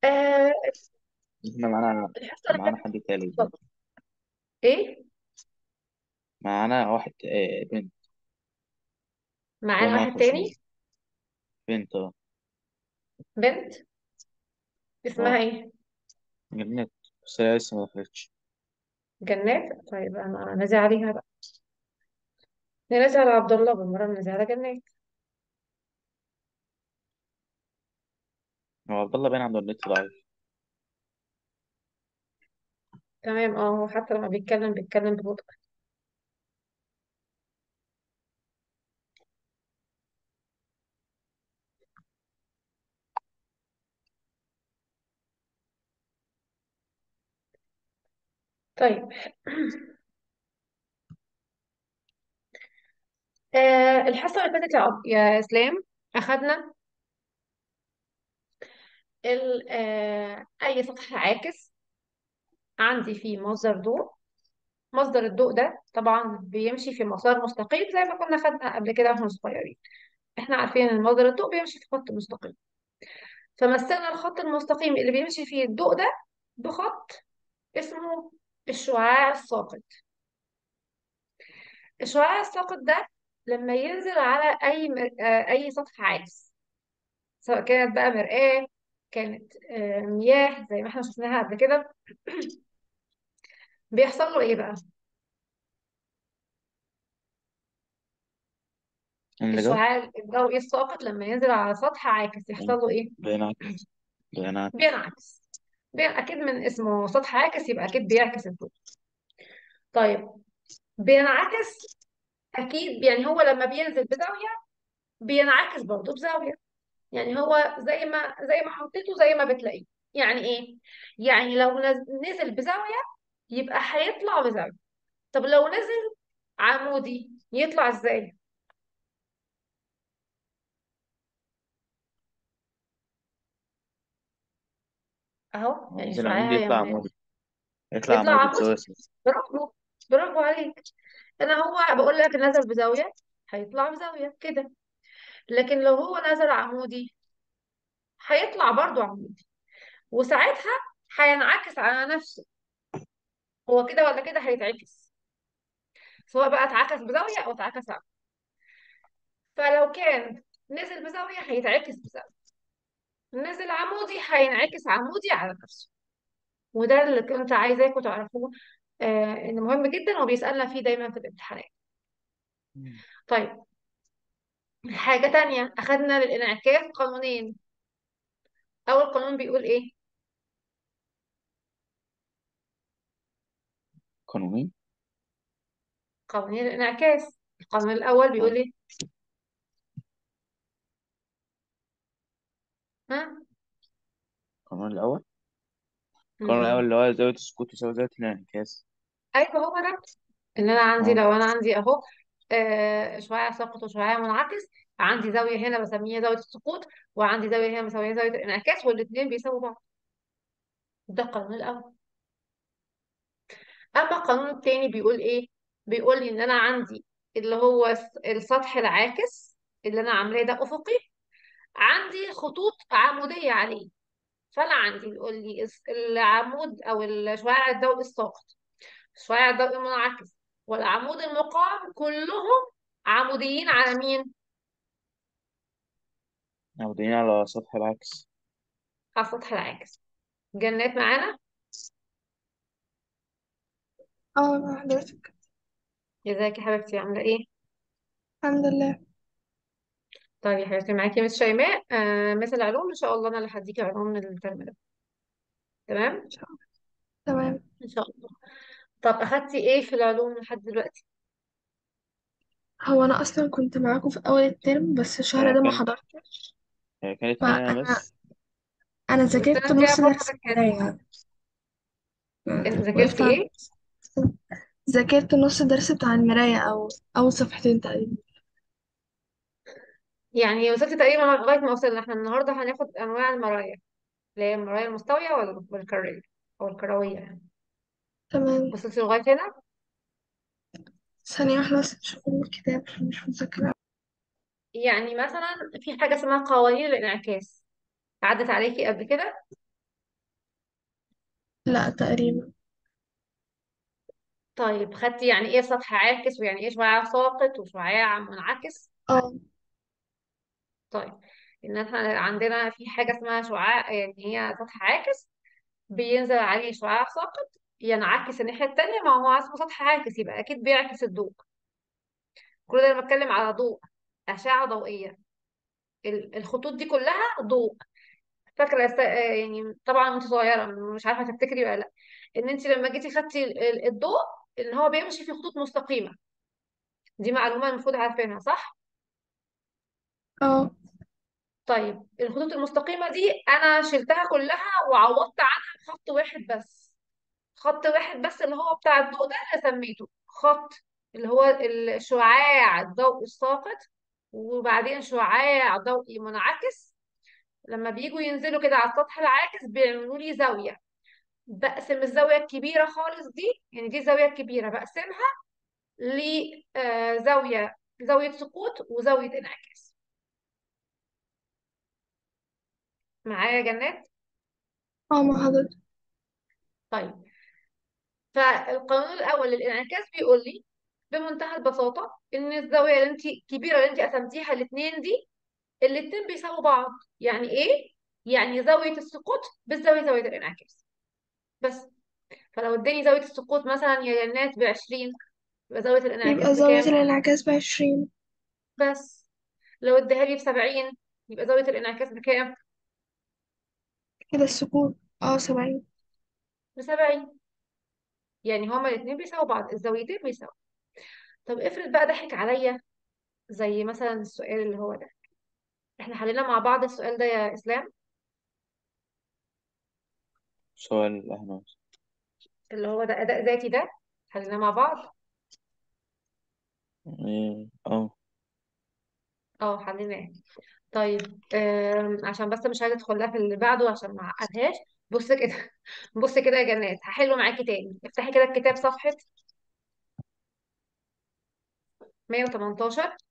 آه احنا معانا الحصة اللي معانا فاتت حد تالت بقى. اتفضل. ايه معانا واحد آه، بنت معانا كلنا واحد خمسين تاني بنت اه بنت اسمها اه ايه جنات بس هي لسه ما دخلتش جنات طيب انا نازل عليها بقى نازل على عبد الله بالمرة نازل على جنات هو عبد الله باين عنده النت ضعيف تمام اه هو حتى لما بيتكلم بيتكلم ببطء طيب آه الحصة اللي فاتت يا عب- يا اسلام اخدنا ال- آه اي سطح عاكس عندي فيه مصدر ضوء مصدر الضوء ده طبعا بيمشي في مسار مستقيم زي ما كنا خدنا قبل كده واحنا صغيرين احنا عارفين ان مصدر الضوء بيمشي في خط مستقيم فمثلنا الخط المستقيم اللي بيمشي فيه الضوء ده بخط اسمه الشعاع الساقط الشعاع الساقط ده لما ينزل على اي مر... آه، اي سطح عاكس سواء كانت بقى مرآة كانت آه، مياه زي ما احنا شفناها قبل كده بيحصل له ايه بقى اللي جاوب الشعاع الضوئي الساقط لما ينزل على سطح عاكس يحصل له ايه بينعكس بينعكس بينعكس بين اكيد من اسمه سطح عاكس يبقى اكيد بيعكس الضوء طيب بينعكس اكيد يعني هو لما بينزل بزاويه بينعكس برضه بزاويه يعني هو زي ما زي ما حطيته زي ما بتلاقيه يعني ايه يعني لو نز- نزل بزاويه يبقى هيطلع بزاويه طب لو نزل عمودي يطلع ازاي اهو هو يعني نزل عمودي شعاع يطلع يوم عمودي يطلع يطلع عمودي عمودي بزاوية صفر برافو برافو عليك انا هو بقول لك نزل بزاويه هيطلع بزاويه كده لكن لو هو نزل عمودي هيطلع برضو عمودي وساعتها هينعكس على نفسه هو كده ولا كده هيتعكس سواء بقى اتعكس بزاوية أو اتعكس عمودي فلو كان نزل بزاوية هيتعكس بزاوية نزل عمودي هينعكس عمودي على نفسه وده اللي كنت عايزاكم تعرفوه آه إن مهم جدا وبيسألنا فيه دايما في الامتحانات مم. طيب حاجة تانية أخدنا للانعكاس قانونين أول قانون بيقول إيه؟ قانونين قانونين الانعكاس القانون الأول بيقول اه إيه؟ ها؟ القانون الأول القانون الأول مم. اللي هو زاوية السقوط تساوي زاوية الانعكاس ايوه هو ده ان انا عندي اه لو انا عندي اهو آه شعاع ساقط وشعاع منعكس عندي زاويه هنا بسميها زاويه السقوط وعندي زاويه هنا بسميها زاويه الانعكاس والاثنين بيساووا بعض ده القانون الاول اما القانون الثاني بيقول ايه بيقول لي ان انا عندي اللي هو الس- السطح العاكس اللي انا عاملاه ده افقي عندي خطوط عموديه عليه فانا عندي بيقول لي الس- العمود او الشعاع الضوئي الساقط الشعاع الضوئي المنعكس والعمود المقام كلهم عموديين على مين؟ موجودين على سطح العكس على السطح العاكس جنات معانا اه مع حضرتك ازيك يا حبيبتي عاملة ايه؟ الحمد لله طيب يا حبيبتي معاكي مس شيماء آه مثل العلوم ان شاء الله انا اللي هديكي علوم من الترم ده تمام؟ إن شاء الله تمام ان شاء الله طب اخدتي ايه في العلوم لحد دلوقتي؟ هو أنا أصلا كنت معاكم في أول الترم بس الشهر هي ده ما كانت حضرتش هي كانت أنا فأنا بس أنا بس ذاكرت انا اديها نص فرصة درس تتكلم المراية إن- يعني وقفت ذاكرتي عند ايه؟ ذاكرت نص درس بتاع المراية أو أول صفحتين تقريبا يعني وصلتي تقريبا لغاية ما وصلنا احنا النهاردة هناخد انواع المرايا اللي هي المرايا المستوية وال- والكرية او الكروية يعني تمام وصلتي لغاية هنا؟ ثانية واحدة بس نشوف الكتاب عشان مش متذكرة يعني مثلا في حاجة اسمها قوانين الانعكاس عدت عليكي قبل كده؟ لا تقريبا طيب خدتي يعني ايه سطح عاكس ويعني ايه شعاع ساقط وشعاع منعكس اه طيب ان احنا عندنا في حاجة اسمها شعاع يعني هي سطح عاكس بينزل عليه شعاع ساقط ينعكس الناحية التانية ما هو اسمه سطح عاكس يبقى أكيد بيعكس الضوء كل ده أنا بتكلم على ضوء أشعة ضوئية ال- الخطوط دي كلها ضوء فاكرة س- آه يعني طبعا انت صغيرة مش عارفة تفتكري ولا لا ان انت لما جيتي خدتي ال- ال- الضوء ان هو بيمشي في خطوط مستقيمة دي معلومة المفروض عارفينها صح؟ اه طيب الخطوط المستقيمة دي أنا شلتها كلها وعوضت عنها بخط واحد بس خط واحد بس اللي هو بتاع الضوء ده أنا سميته خط اللي هو الشعاع الضوئي الساقط وبعدين شعاع ضوئي منعكس لما بييجوا ينزلوا كده على السطح العاكس بيعملوا لي زاوية بقسم الزاوية الكبيرة خالص دي يعني دي الزاوية الكبيرة بقسمها لزاوية زاوية سقوط وزاوية انعكاس معايا يا جنات؟ اه ما حضرتك طيب فالقانون الاول للانعكاس بيقول لي بمنتهى البساطه ان الزاويه اللي انت الكبيره اللي انت قسمتيها الاثنين دي الاثنين بيساووا بعض يعني ايه يعني زاويه السقوط بالزاويه زاويه الانعكاس بس فلو اداني زاويه السقوط مثلا يا جنات ب 20 يبقى زاويه الانعكاس يبقى زاوية بكام الانعكاس بعشرين بس لو اداها لي ب 70 يبقى زاويه الانعكاس بكام كده السكون اه سبعين ب 70 يعني هما الاثنين بيساووا بعض الزاويتين بيساووا طب افرض بقى ضحك عليا زي مثلا السؤال اللي هو ده احنا حلينا مع بعض السؤال ده يا اسلام سؤال الأهمال اللي هو ده اداء ذاتي ده حليناه مع بعض إيه أه اه حليناه طيب آم، عشان بس مش عايزه ادخل لها في اللي بعده عشان ما اعقدهاش بص كده بص كده يا جنات هحله معاكي تاني افتحي كده الكتاب صفحه 118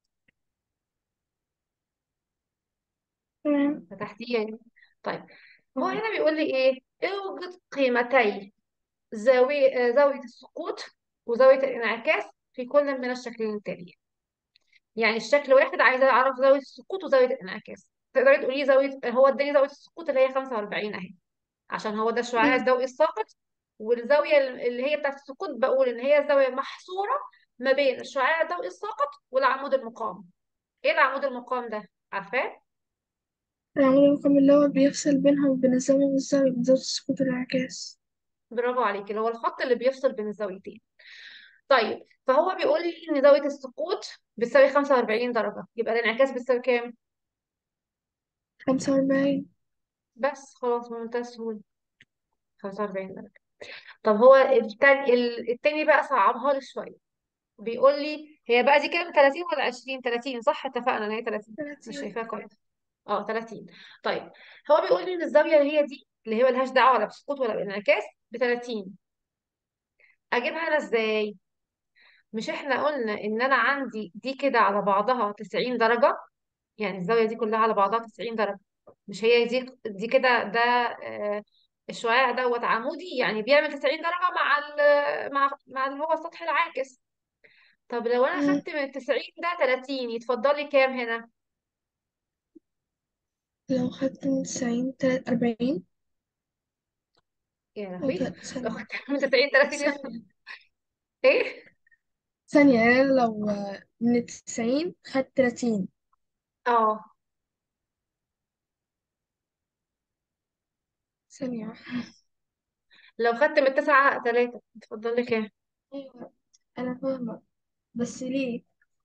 تمام فتحتيه يعني طيب هو اه هنا بيقول لي ايه اوجد قيمتي زاويه آه، زاويه السقوط وزاويه الانعكاس في كل من الشكلين التاليين يعني الشكل واحد عايزه اعرف زاويه السقوط وزاويه الانعكاس تقدري تقولي زاويه هو اداني زاويه السقوط اللي هي 45 اهي عشان هو ده الشعاع أمم. الضوئي الساقط والزاويه اللي هي بتاعت السقوط بقول ان هي زاويه محصوره ما بين الشعاع الضوئي الساقط والعمود المقام ايه العمود المقام ده عارفاه العمود المقام اللي هو بيفصل بينها وبين الزاوية والزاوية من زاوية السقوط والانعكاس برافو عليكي اللي هو الخط اللي بيفصل بين الزاويتين طيب فهو بيقول لي ان زاويه السقوط بتساوي 45 درجه يبقى الانعكاس بتساوي كام خمسة وأربعين بس خلاص بمنتهى السهوله 45 درجه طب هو التاني, التاني بقى صعبها لي شويه بيقول لي هي بقى دي كام 30 ولا 20 30 صح اتفقنا ان هي 30 مش ثلاثين شايفاها كويس اه 30 طيب هو بيقول لي ان الزاويه اللي هي دي اللي هي ملهاش دعوه ولا بسقوط ولا بانعكاس ب 30 اجيبها انا ازاي مش احنا قلنا ان انا عندي دي كده على بعضها 90 درجه يعني الزاويه دي كلها على بعضها 90 درجه مش هي دي دي كده ده آه الشعاع دوت عمودي يعني بيعمل 90 درجه مع ال مع مع اللي هو السطح العاكس طب لو انا أمم. خدت من 90 ده 30 يتفضل لي كام هنا لو خدت من تسعين تلات أربعين يا أو لهوي تلات لو ثانية خدت من 90 30 ثانية ايه ثانية يعني أنا لو آه، من التسعين خدت تلاتين اه ثانية واحدة. لو خدت من 9 3 يتفضل لي كام أيوة أنا فاهمة بس ليه؟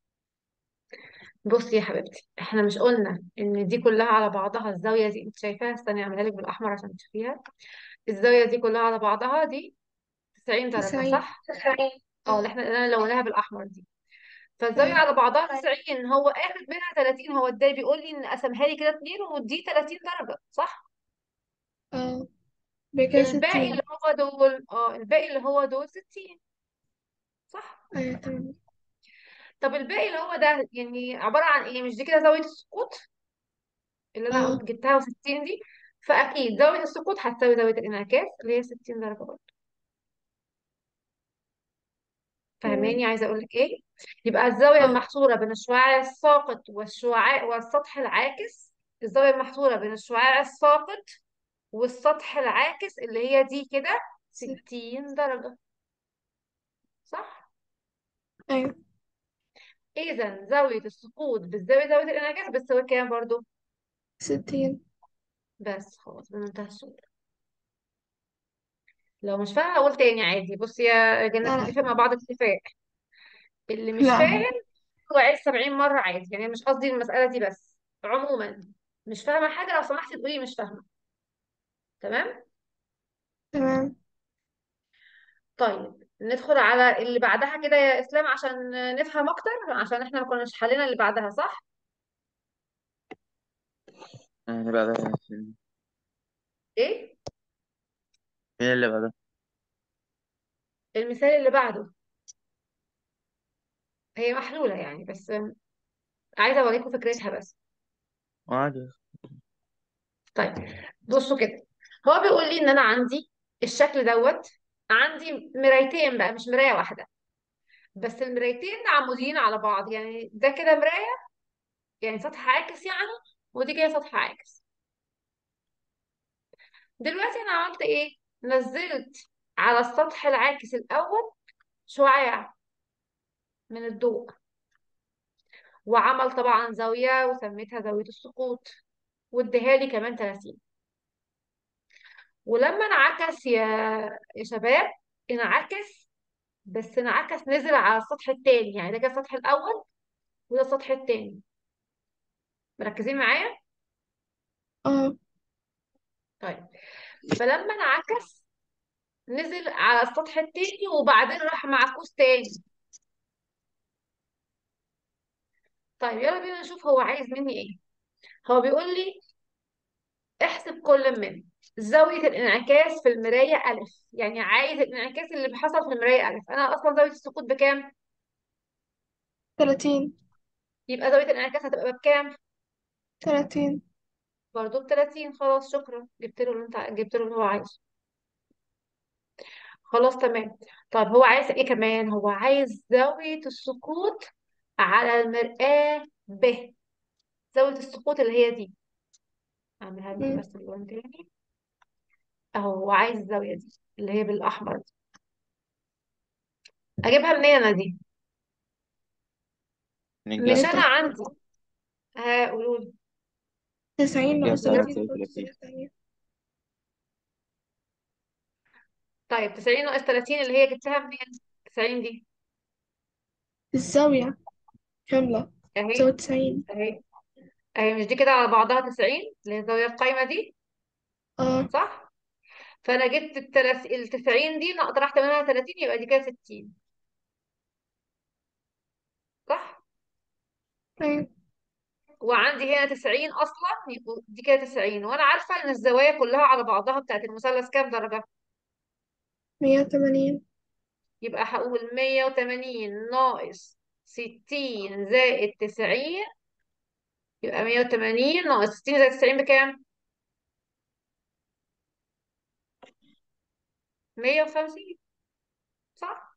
بصي يا حبيبتي احنا مش قلنا ان دي كلها على بعضها الزاويه دي انت شايفاها استني اعملها لك بالاحمر عشان تشوفيها الزاويه دي كلها على بعضها دي 90 درجه تسعين صح اه اللي احنا اللي لوناها بالاحمر دي فالزاويه اه على بعضها 90 هو اخد منها 30 هو اداني بيقول لي ان قسمها لي كده اتنين ودي 30 درجه صح اه بكده الباقي اللي ستين هو دول اه الباقي اللي هو دول 60 صح أيوة تمام طب الباقي اللي هو ده يعني عباره عن ايه مش دي كده زاويه السقوط اللي انا اه قلت جبتها و60 دي فأكيد زاوية السقوط هتساوي زاوية الانعكاس اللي هي 60 درجة برضه فاهماني تمام عايزة أقول لك إيه؟ يبقى الزاوية اه المحصورة بين الشعاع الساقط والشعاع والسطح العاكس الزاوية المحصورة بين الشعاع الساقط والسطح العاكس اللي هي دي كده ست 60 درجة صح؟ أيوة إذا زاوية السقوط بالزاوية زاوية الانعكاس بتساوي كام برضه؟ ستين بس خلاص بمنتهى السهولة لو مش فاهمة أقول تاني عادي بصي يا جنات لا نتفق مع بعض اتفاق اللي مش لا فاهم هو عايز 70 مرة عادي يعني مش قصدي المسألة دي بس عموما مش فاهمة حاجة لو سمحتي تقولي مش فاهمة تمام تمام طيب ندخل على اللي بعدها كده يا إسلام عشان نفهم أكتر عشان احنا ما كناش حلينا اللي بعدها صح؟ يعني بعدها فين إيه؟ فين اللي بعدها المثال اللي بعده هي محلولة يعني بس عايزة أوريكم فكرتها بس عادي طيب بصوا كده هو بيقول لي إن أنا عندي الشكل دوت عندي مرايتين بقى مش مراية واحدة بس المرايتين عموديين على بعض يعني ده كده مراية يعني سطح عاكس يعني ودي كده سطح عاكس دلوقتي أنا عملت إيه؟ نزلت على السطح العاكس الأول شعاع من الضوء وعمل طبعا زاوية وسميتها زاوية السقوط واديها لي كمان 30 ولما انعكس يا يا شباب انعكس بس انعكس نزل على السطح التاني يعني ده كده السطح الأول وده السطح التاني مركزين معايا؟ اه طيب فلما انعكس نزل على السطح التاني وبعدين راح معكوس تاني طيب يلا بينا نشوف هو عايز مني ايه هو بيقول لي احسب كل من زاوية الانعكاس في المراية ألف يعني عايز الانعكاس اللي بيحصل في المراية ألف أنا أصلا زاوية السقوط بكام؟ تلاتين يبقى زاوية الانعكاس هتبقى بكام؟ تلاتين برضه ب 30 خلاص شكرا جبت له اللي انت جبت له اللي هو عايزه خلاص تمام طيب هو عايز ايه كمان؟ هو عايز زاوية السقوط على المرآة ب زاوية السقوط اللي هي دي اعملها لكم مم. بس اللون تاني اهو هو عايز الزاوية دي اللي هي بالأحمر دي اجيبها منين انا دي من مش الجهة انا تلاتة عندي ها قولوا لي تسعين الجهة ناقص التانية تلاتين بتساوي فوق 30 الجهة التانية طيب 90 ناقص 30 اللي هي جبتها منين 90 دي الزاوية كاملة اهي تساوي تسعين اهي اهي مش دي كده على بعضها 90 اللي هي الزاوية القايمة دي اه صح فانا جبت التلات ال 90 دي نقدر طرحت منها 30 يبقى دي كده 60 صح أيوة وعندي هنا 90 اصلا يبقوا دي كده 90 وانا عارفة ان الزوايا كلها على بعضها بتاعت المثلث كام درجة مية وتمانين يبقى هقول 180 ناقص 60 زائد 90 يبقى 180 ناقص 60 زائد 90 بكام 150 صح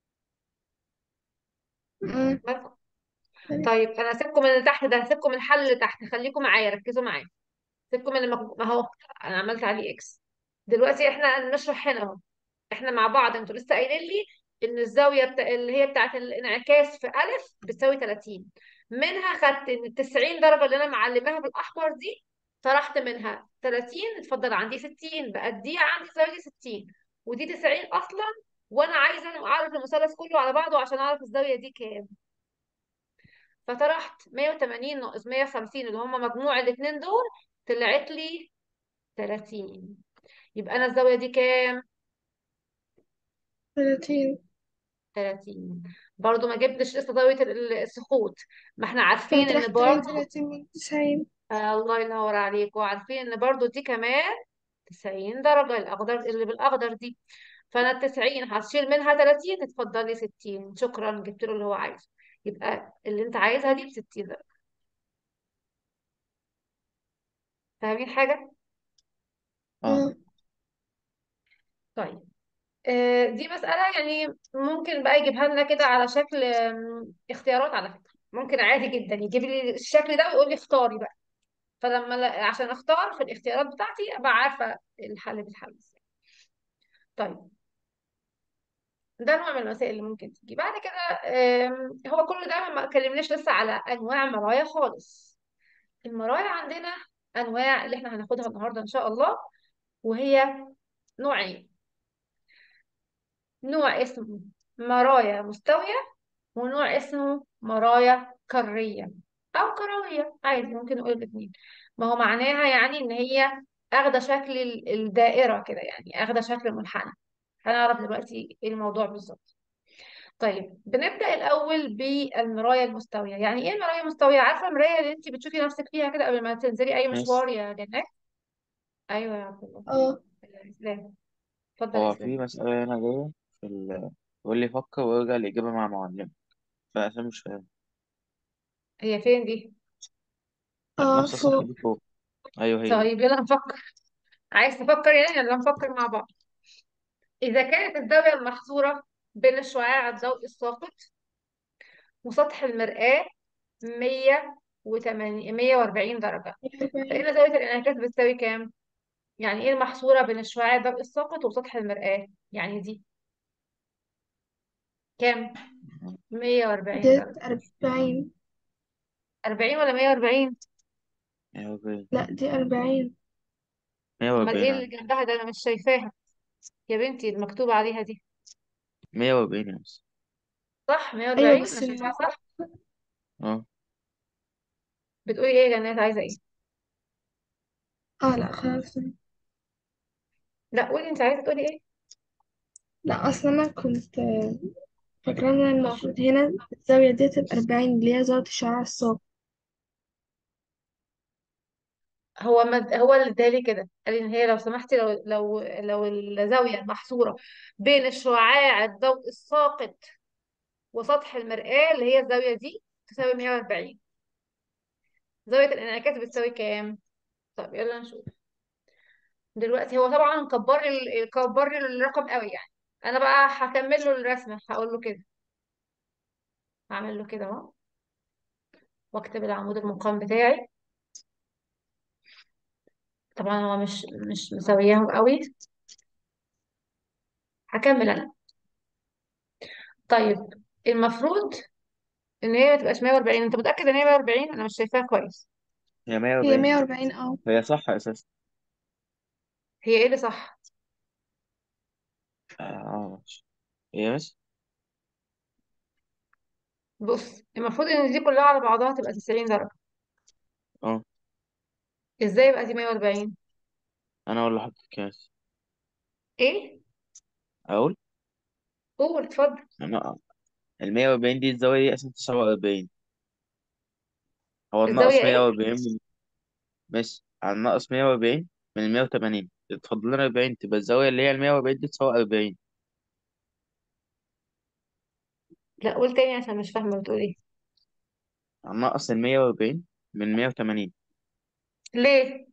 مم. بس أيوة. طيب انا هسيبكم من اللي تحت ده هسيبكم من الحل اللي تحت خليكم معايا ركزوا معايا سيبكم من المك... ما هو انا عملت عليه اكس دلوقتي احنا نشرح هنا اهو احنا مع بعض انتوا لسه قايلين لي ان الزاويه بتا... اللي هي بتاعه الانعكاس في الف بتساوي 30 منها خدت ان ال 90 درجه اللي انا معلماها بالاحمر دي طرحت منها 30 اتفضل عندي 60 بقت دي عندي زاويه 60 ودي 90 اصلا وانا عايزه اعرف المثلث كله على بعضه عشان اعرف الزاويه دي كام فطرحت 180 ناقص 150 اللي هم مجموع الاثنين دول طلعت لي 30 يبقى انا الزاويه دي كام تلاتين 30 برضو ما جبتش لسه زاويه ال- السقوط ما احنا عارفين ان فطرحت من برضو تلاتين من تسعين آه الله ينور عليك وعارفين ان برضو دي كمان 90 درجه الاخضر اللي بالاخضر دي فانا ال 90 هشيل منها 30 اتفضلي 60 شكرا جبت له اللي هو عايزه يبقى اللي انت عايزها دي ب 60 درجه فاهمين حاجه طيب آه، دي مسألة يعني ممكن بقى يجيبها لنا كده على شكل آم، اختيارات على فكرة ممكن عادي جدا يجيب لي الشكل ده ويقول لي اختاري بقى فلما لا- عشان اختار في الاختيارات بتاعتي ابقى عارفة الحل بالحل ازاي طيب ده نوع من المسائل اللي ممكن تيجي بعد كده آم، هو كله ده ما اتكلمناش لسه على انواع مرايا خالص المرايا عندنا انواع اللي احنا هناخدها النهارده ان شاء الله وهي نوعين نوع اسمه مرايا مستوية ونوع اسمه مرايا كرية أو كروية عادي ممكن نقول الاثنين ما هو معناها يعني إن هي أخدة شكل ال- الدائرة كده يعني أخدة شكل منحنى هنعرف دلوقتي إيه الموضوع بالظبط طيب بنبدأ الأول بالمراية المستوية يعني إيه المراية المستوية عارفة المراية اللي أنت بتشوفي نفسك فيها كده قبل ما تنزلي أي ماشي مشوار يا جنات أيوة يا عبد الله اه إسلام اتفضل يا هو إسلام في مسألة هنا جاية في ال بيقول لي فكر وارجع الإجابة مع معلم فأنا أصلا مش فاهم هي فين دي اه نفس الصفحة فوق دي فوق أيوه هي طيب يلا نفكر عايز تفكر يعني ولا نفكر مع بعض إذا كانت الزاوية المحظورة بين الشعاع الضوئي الساقط وسطح المرآة 180 140 درجة أربعين فإن زاوية الانعكاس بتساوي كام؟ يعني إيه المحظورة بين الشعاع الضوئي الساقط وسطح المرآة؟ يعني دي كام؟ 140 ديت درجة أربعين 40 ولا 140؟ مية وأربعين لا دي أربعين مية أمال وأربعين إيه اللي عادي جنبها ده أنا مش شايفاها يا بنتي المكتوب عليها دي مية وأربعين يا مس صح أيوة 140 أنا بس شايفاها ال... صح اه بتقولي إيه يا جنات عايزة إيه؟ اه لا خلاص لا قولي أنت عايزة تقولي إيه؟ لا أصلا أنا كنت آه، فاكرة إن اه المفروض هنا الزاوية ديت الأربعين اللي هي زاوية الشعاع الساقط هو ما هو اللي ادالي كده قال لي ان هي لو سمحتي لو لو لو الزاويه المحصوره بين الشعاع الضوئي الساقط وسطح المرآة اللي هي الزاويه دي تساوي 140 زاويه الانعكاس بتساوي كام طب يلا نشوف دلوقتي هو طبعا كبر لي كبر لي الرقم قوي يعني انا بقى هكمل له الرسمه هقول له كده هعمل له كده اهو واكتب العمود المقام بتاعي طبعا هو مش مش مسوياهم قوي هكمل انا طيب المفروض ان هي ما تبقاش 140 انت متأكد ان هي 140 انا مش شايفاها كويس هي مية هي وأربعين مية وأربعين اه هي صح أساسا هي ايه اللي صح اه آه، ماشي هي مس بص المفروض ان دي كلها على بعضها تبقى 90 درجة اه ازاي يبقى دي 140 أنا ولا حاطط كاس ايه أقول قول اتفضل أنا المية وأربعين دي الزاوية دي أصلا تسعة وأربعين هو الزاوية الناقص مية ايه وأربعين من ماشي على الناقص مية وأربعين من المية وتمانين تفضل لنا أربعين تبقى الزاوية اللي هي المية وأربعين دي تساوي أربعين لا قول تاني عشان مش فاهمة بتقول ايه على الناقص المية وأربعين من مية وتمانين ليه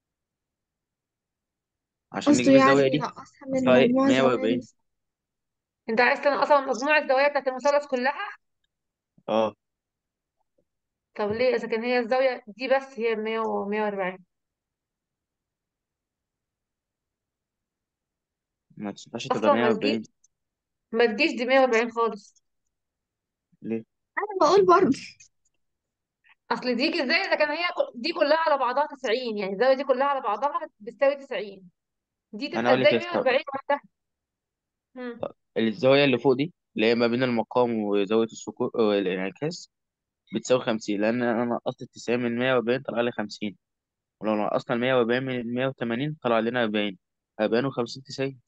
عشان قصده نجيب يعني الزاوية دي ينقصها من تساوي مجموع مية زوايا وأربعين المس- انت عايز تنقصها من مجموع الزوايا بتاعت المثلث كلها اه طب ليه اذا كان هي الزاوية دي بس هي 100 و 140 ما تنفعش تبقى اصلا مية ما وأربعين تجيش ما تجيش دي 140 خالص ليه؟ أنا بقول برضه اصل دي ازاي اذا كان هي كل- دي كلها على بعضها 90 يعني الزاوية دي كلها على بعضها بتساوي 90 دي أنا تبقى أقول لك ازاي يا اسطى 140 لوحدها مم. الزاوية اللي فوق دي اللي هي ما بين المقام وزاوية السكون والانعكاس بتساوي خمسين لأن أنا نقصت التسعين من مية وأربعين طلع لي خمسين ولو نقصنا المية وأربعين من المية وتمانين طلع لنا أربعين أربعين وخمسين تسعين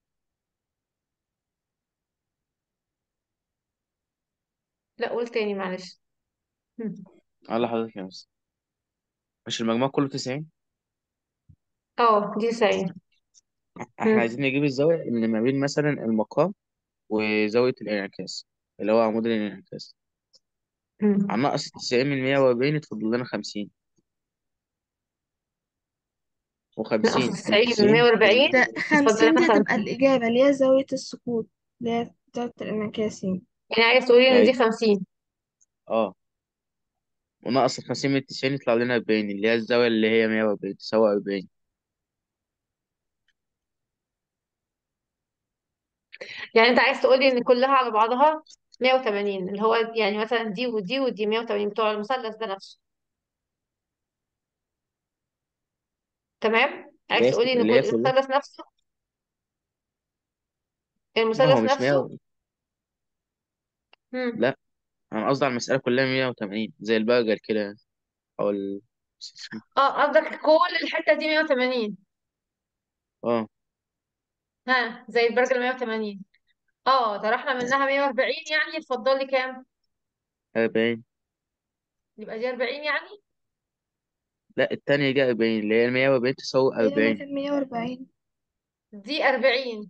لا قول تاني معلش مم. الله حضرتك يا مس مش المجموع كله تسعين اه دي 90 احنا مم. عايزين نجيب الزاوية اللي ما بين مثلا المقام وزاوية الانعكاس اللي هو عمود الانعكاس مم. عن نقص التسعين من مية وأربعين يتفضل لنا خمسين وخمسين ناقص من 90 من تسعين 140 ده يتفضل خمسين لنا دي هتبقى 50 الإجابة اللي هي زاوية السقوط اللي هي زاوية الانعكاس يعني يعني عايز تقولي ان أيوة دي 50 اه وناقص الخمسين من التسعين يطلع لنا أربعين اللي هي الزاوية اللي هي مية وأربعين تساوي أربعين يعني انت عايز تقولي ان كلها على بعضها 180 اللي هو يعني مثلا دي ودي ودي 180 بتوع المثلث ده نفسه تمام اللي عايز هي تقولي ان اللي كل هي كلها المثلث نفسه لا هو المثلث مش مية نفسه و... امم لا أنا قصدي على المسألة كلها مية وتمانين زي البرجر كده يعني أو ال اه قصدك كل الحته دي 180 اه ها زي البرجر 180 اه طرحنا منها 140 يعني اتفضل لي كام أربعين يبقى دي 40 يعني لا التانية دي أربعين اللي هي المية وأربعين تساوي هي أنا أربعين كان مية وأربعين دي 40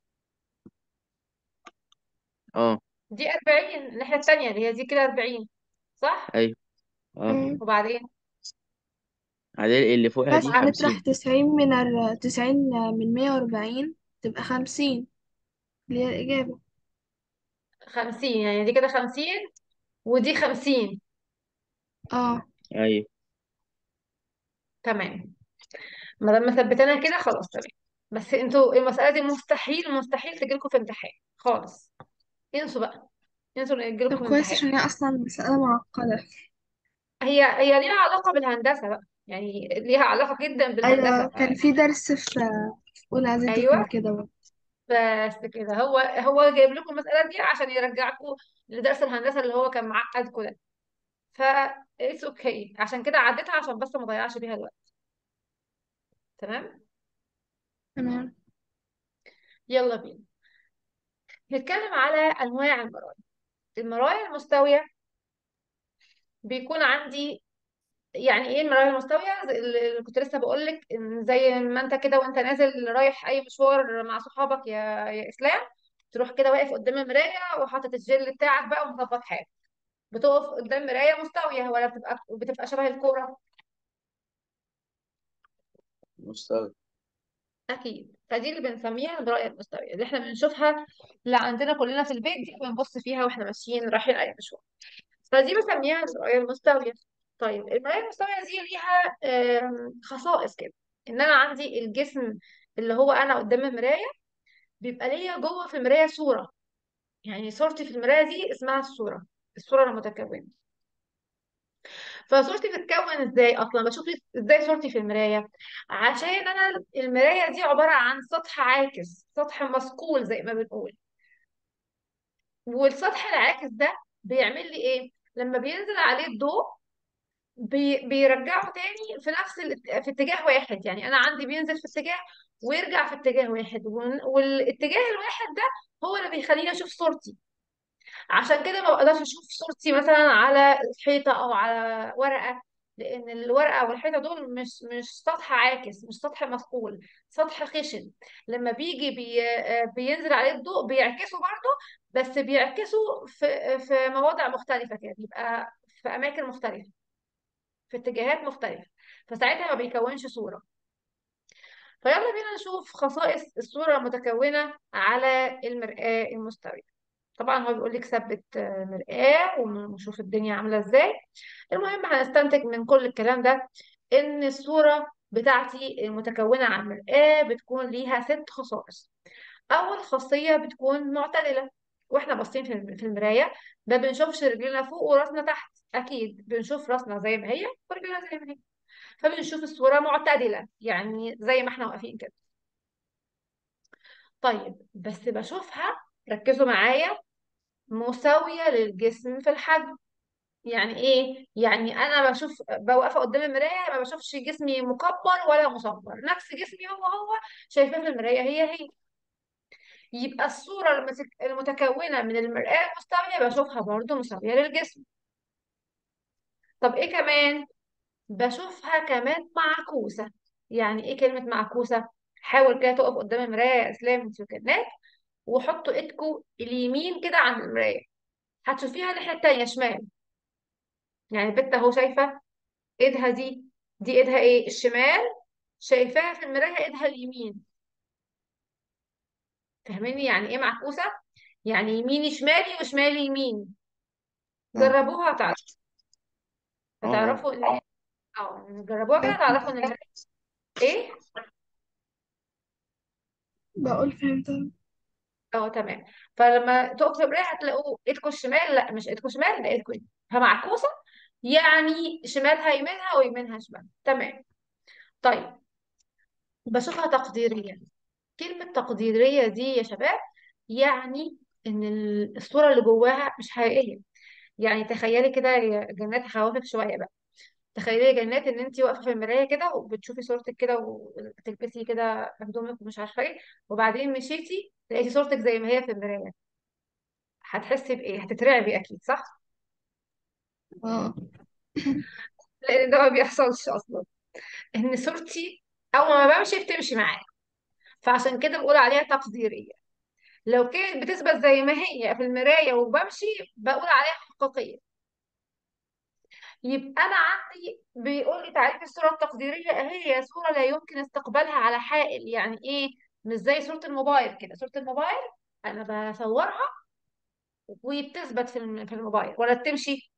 اه دي 40 الناحيه التانيه اللي هي دي كده 40 صح أيوة اه وبعدين بعدين اللي فوقها بس دي هنطرح خمسين تسعين من ال... تسعين من مية وأربعين تبقى خمسين اللي هي الإجابة 50 يعني دي كده 50 ودي 50 اه أيوة تمام ما دام مثبتنا كده خلاص تمام بس انتوا المسألة دي مستحيل مستحيل تجيلكم في امتحان خالص انسوا بقى انسوا ان طب يجيلكم في كويس امتحان عشان هي أصلا مسألة معقدة هي هي ليها علاقة بالهندسة بقى يعني ليها علاقة جدا بالهندسة أيوة ف... كان في درس في في أولى إعدادي ايوه كان كده برضه بس كده هو هو جايب لكم المسألة دي عشان يرجعكم لدرس الهندسة اللي هو كان معقدكم ده ف اتس اوكي عشان كده عديتها عشان بس ما اضيعش بيها الوقت تمام تمام يلا بينا نتكلم على انواع المرايا المرايا المستوية بيكون عندي يعني ايه المراية المستوية زي اللي كنت لسه بقول لك ان زي ما انت كده وانت نازل رايح اي مشوار مع صحابك يا يا اسلام تروح كده واقف قدام المراية وحاطط الجل بتاعك بقى ومظبط حالك بتقف قدام مراية مستوية ولا بتبقى بتبقى شبه الكورة مستوى اكيد فدي اللي بنسميها المراية المستوية اللي احنا بنشوفها اللي عندنا كلنا في البيت دي بنبص فيها واحنا ماشيين رايحين اي مشوار فدي بسميها المراية المستوية طيب المراية المستوية دي ليها آم، خصائص كده ان انا عندي الجسم اللي هو انا قدام المراية بيبقى ليا جوه في المراية صورة يعني صورتي في المراية دي اسمها الصورة الصورة المتكونة فصورتي بتتكون ازاي اصلا بشوف ازاي صورتي في المراية عشان انا المراية دي عبارة عن سطح عاكس سطح مثقول زي ما بنقول والسطح العاكس ده بيعمل لي ايه لما بينزل عليه الضوء بي بيرجعه تاني في نفس الات- في اتجاه واحد يعني انا عندي بينزل في اتجاه ويرجع في اتجاه واحد وال- والاتجاه الواحد ده هو اللي بيخليني اشوف صورتي عشان كده ما بقدرش اشوف صورتي مثلا على حيطة او على ورقة لان الورقة والحيطة دول مش مش سطح عاكس مش سطح مثقول سطح خشن لما بيجي بي آه، بينزل عليه الضوء بيعكسه برضه بس بيعكسه في في مواضع مختلفة كده بيبقى في اماكن مختلفة في اتجاهات مختلفة فساعتها ما بيكونش صورة فيلا بينا نشوف خصائص الصورة المتكونة على المرآة المستوية طبعا هو بيقول لك ثبت آه، مرآة ونشوف الدنيا عاملة ازاي المهم هنستنتج من كل الكلام ده ان الصورة بتاعتي المتكونة عن مرآة بتكون ليها ست خصائص اول خاصية بتكون معتدلة واحنا باصين في الم- في المراية ما بنشوفش رجلنا فوق وراسنا تحت اكيد بنشوف راسنا زي ما هي ورجلنا زي ما هي فبنشوف الصورة معتدلة يعني زي ما احنا واقفين كده طيب بس بشوفها ركزوا معايا مساوية للجسم في الحجم يعني ايه يعني انا بشوف بوقف قدام المرايه ما بشوفش جسمي مكبر ولا مصغر نفس جسمي هو هو شايفاه في المرايه هي هي يبقى الصوره المتك- المتكونه من المرآة المستويه بشوفها برضو مساويه للجسم طب ايه كمان بشوفها كمان معكوسه يعني ايه كلمه معكوسه حاول كده تقف قدام المرايه يا اسلام انت وكنات وحطوا ايدكم اليمين كده عند المرايه هتشوفيها الناحيه التانيه شمال يعني البت اهو شايفه ايدها دي دي ايدها ايه الشمال شايفاها في المراية ايدها اليمين فاهميني يعني ايه معكوسة يعني يميني شمالي وشمالي يمين اه جربوها هتعرفوا اه اه هتعرفوا ان هي اه جربوها كده تعرفوا ان المراية ايه بقول فهمت اه تمام فلما تقف في المراية هتلاقوا ايدكم الشمال لا مش ايدكم شمال لا ايدكم يمين فمعكوسة يعني شمالها يمينها ويمينها شمال تمام طيب بشوفها تقديريا كلمة تقديرية دي يا شباب يعني ان ال- الصورة اللي جواها مش حقيقية يعني تخيلي كده يا جنات هخوفك شوية بقى تخيلي يا جنات ان انت واقفة في المراية كده وبتشوفي صورتك كده وبتلبسي كده هدومك ومش عارفة ايه وبعدين مشيتي لقيتي صورتك زي ما هي في المراية هتحسي بايه هتترعبي اكيد صح اه لان ده ما بيحصلش اصلا ان صورتي اول ما بمشي بتمشي معايا فعشان كده بقول عليها تقديرية لو كانت بتثبت زي ما هي في المراية وبمشي بقول عليها حقيقية يبقى أنا عندي بيقول لي تعريف الصورة التقديرية هي صورة لا يمكن استقبالها على حائل يعني إيه مش زي صورة الموبايل كده صورة الموبايل أنا بصورها وبتثبت في الم- في الموبايل ولا بتمشي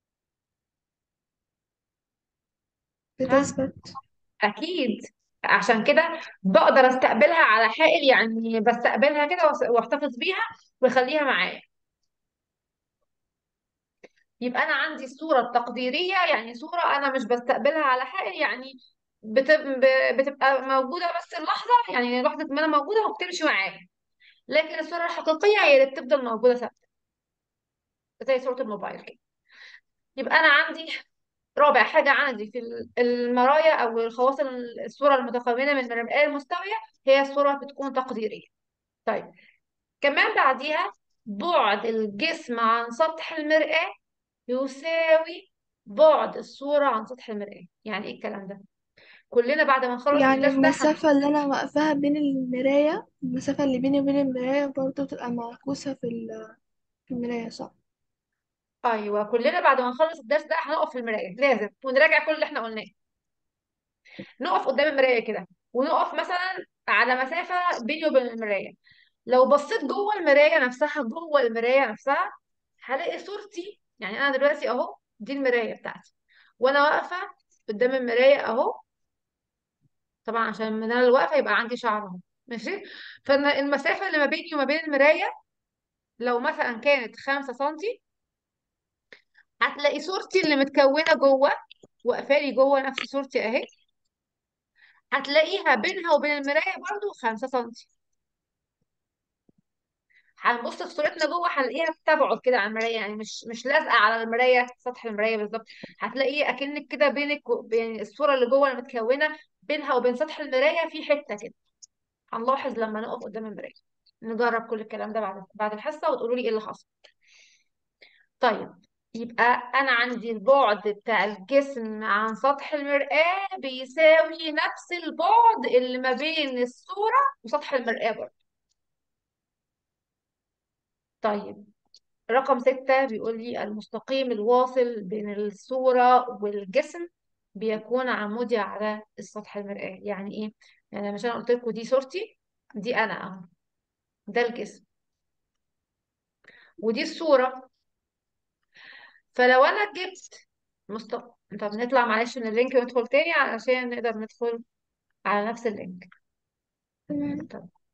ها بتثبت أكيد عشان كده بقدر استقبلها على حائل يعني بستقبلها كده وأس- واحتفظ بيها واخليها معايا يبقى انا عندي الصوره التقديريه يعني صوره انا مش بستقبلها على حائل يعني بت- ب- بتبقى موجوده بس اللحظه يعني لحظه ما انا موجوده وبتمشي معايا لكن الصوره الحقيقيه هي اللي بتفضل موجوده ثابته زي صوره الموبايل كده يبقى انا عندي رابع حاجه عندي في ال- المرايا او الخواص ال- الصوره المتكونه من المرآة المستويه هي الصوره بتكون تقديريه طيب كمان بعديها بعد الجسم عن سطح المرآة يساوي بعد الصورة عن سطح المرآة يعني ايه الكلام ده كلنا بعد ما نخلص يعني الدرس ده هن... المسافة اللي أنا واقفاها بين المراية المسافة اللي بيني وبين المراية برضو تبقى معكوسة في ال- في المراية صح ايوه كلنا بعد ما نخلص الدرس ده هنقف في المراية لازم ونراجع كل اللي احنا قلناه نقف قدام المراية كده ونقف مثلا على مسافة بيني وبين المراية لو بصيت جوه المراية نفسها جوه المراية نفسها هلاقي صورتي يعني انا دلوقتي اهو دي المراية بتاعتي وانا واقفة قدام المراية اهو طبعا عشان من انا اللي واقفة يبقى عندي شعر اهو ماشي فالمسافة اللي ما بيني وما بين المراية لو مثلا كانت خمسة سنتي هتلاقي صورتي اللي متكونة جوه واقفالي جوه نفس صورتي اهي هتلاقيها بينها وبين المراية برضو خمسة سنتي هنبص في صورتنا جوه هنلاقيها بتبعد كده عن المراية يعني مش مش لازقة على المراية سطح المراية بالظبط هتلاقي أكنك كده بينك وبين الصورة اللي جوه المتكونة بينها وبين سطح المراية في حتة كده هنلاحظ لما نقف قدام المراية نجرب كل الكلام ده بعد بعد الحصة وتقولوا لي ايه اللي حصل طيب يبقى أنا عندي البعد بتاع الجسم عن سطح المرآة بيساوي نفس البعد اللي ما بين الصورة وسطح المرآة برضه طيب رقم ستة بيقول لي المستقيم الواصل بين الصورة والجسم بيكون عمودي على السطح المرآة يعني ايه؟ يعني مش انا قلت لكم دي صورتي دي انا اهو ده الجسم ودي الصورة فلو انا جبت مست... طب نطلع معلش من اللينك وندخل تاني علشان نقدر ندخل على نفس اللينك تمام طب